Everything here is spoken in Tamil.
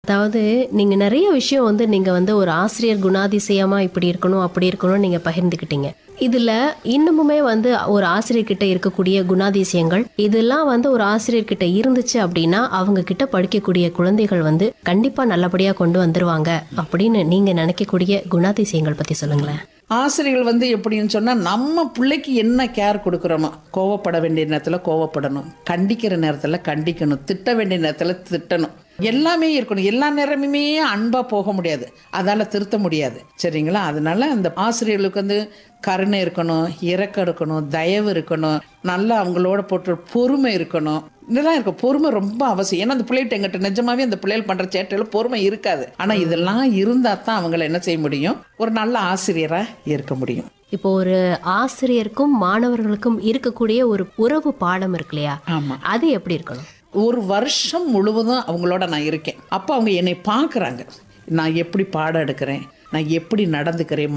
அதாவது நீங்க நிறைய விஷயம் வந்து நீங்க வந்து ஒரு ஆசிரியர் குணாதிசயமா இப்படி இருக்கணும் அப்படி இருக்கணும் நீங்க பகிர்ந்துக்கிட்டீங்க இதுல இன்னமுமே வந்து ஒரு ஆசிரியர்கிட்ட இருக்கக்கூடிய குணாதிசயங்கள் இதெல்லாம் வந்து ஒரு ஆசிரியர்கிட்ட இருந்துச்சு அப்படின்னா அவங்க கிட்ட படிக்கக்கூடிய குழந்தைகள் வந்து கண்டிப்பா நல்லபடியா கொண்டு வந்துருவாங்க அப்படின்னு நீங்க நினைக்கக்கூடிய குணாதிசயங்கள் பத்தி சொல்லுங்களேன் ஆசிரியர்கள் வந்து எப்படின்னு சொன்னால் நம்ம பிள்ளைக்கு என்ன கேர் கொடுக்குறோமோ கோவப்பட வேண்டிய நேரத்தில் கோவப்படணும் கண்டிக்கிற நேரத்தில் கண்டிக்கணும் திட்ட வேண்டிய நேரத்தில் திட்டணும் எல்லாமே இருக்கணும் எல்லா நேரமுமே அன்பாக போக முடியாது அதால் திருத்த முடியாது சரிங்களா அதனால அந்த ஆசிரியர்களுக்கு வந்து கருணை இருக்கணும் இரக்கம் இருக்கணும் தயவு இருக்கணும் நல்லா அவங்களோட போட்டு பொறுமை இருக்கணும் இதெல்லாம் இருக்கும் பொறுமை ரொம்ப அவசியம் ஏன்னா அந்த பிள்ளைகிட்ட எங்கிட்ட நிஜமாவே அந்த பிள்ளைகள் பண்ற சேட்டையில் பொறுமை இருக்காது ஆனா இதெல்லாம் இருந்தா தான் அவங்கள என்ன செய்ய முடியும் ஒரு நல்ல ஆசிரியரா இருக்க முடியும் இப்போ ஒரு ஆசிரியருக்கும் மாணவர்களுக்கும் இருக்கக்கூடிய ஒரு உறவு பாடம் இருக்கு இல்லையா ஆமா அது எப்படி இருக்கணும் ஒரு வருஷம் முழுவதும் அவங்களோட நான் இருக்கேன் அப்போ அவங்க என்னை பார்க்குறாங்க நான் எப்படி பாடம் எடுக்கிறேன் நான் எப்படி நடந்துக்கிறேன்